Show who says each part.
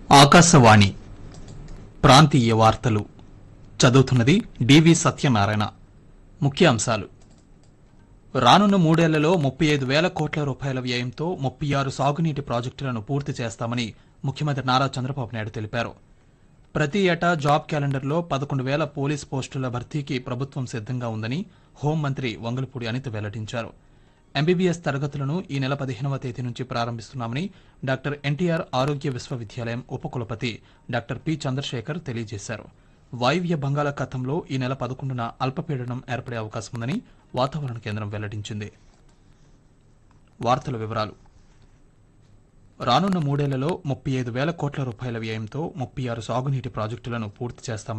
Speaker 1: ఆకాశవాణి ప్రాంతీయ వార్తలు చదువుతున్నది డివి సత్యనారాయణ ముఖ్యాంశాలు రానున్న మూడేళ్లలో ముప్పై ఐదు వేల కోట్ల రూపాయల వ్యయంతో ముప్పై ఆరు సాగునీటి ప్రాజెక్టులను పూర్తి చేస్తామని ముఖ్యమంత్రి నారా చంద్రబాబు నాయుడు తెలిపారు ప్రతి ఏటా జాబ్ క్యాలెండర్లో పదకొండు వేల పోలీస్ పోస్టుల భర్తీకి ప్రభుత్వం సిద్దంగా ఉందని హోంమంత్రి వంగలపూడి అనిత వెల్లడించారు ఎంబీబీఎస్ తరగతులను ఈ నెల పదిహేనవ తేదీ నుంచి ప్రారంభిస్తున్నామని డాక్టర్ ఎన్టీఆర్ ఆరోగ్య విశ్వవిద్యాలయం ఉపకులపతి డాక్టర్ పి చంద్రశేఖర్ తెలియజేశారు వాయువ్య బంగాళాఖాతంలో ఈ నెల పదకొండున అల్పపీడనం ఏర్పడే అవకాశం ఉందని వాతావరణ కేంద్రం వెల్లడించింది వార్తల వివరాలు రానున్న మూడేళ్లలో ముప్పై ఐదు వేల కోట్ల రూపాయల వ్యయంతో ముప్పై ఆరు సాగునీటి ప్రాజెక్టులను పూర్తి చేస్తామని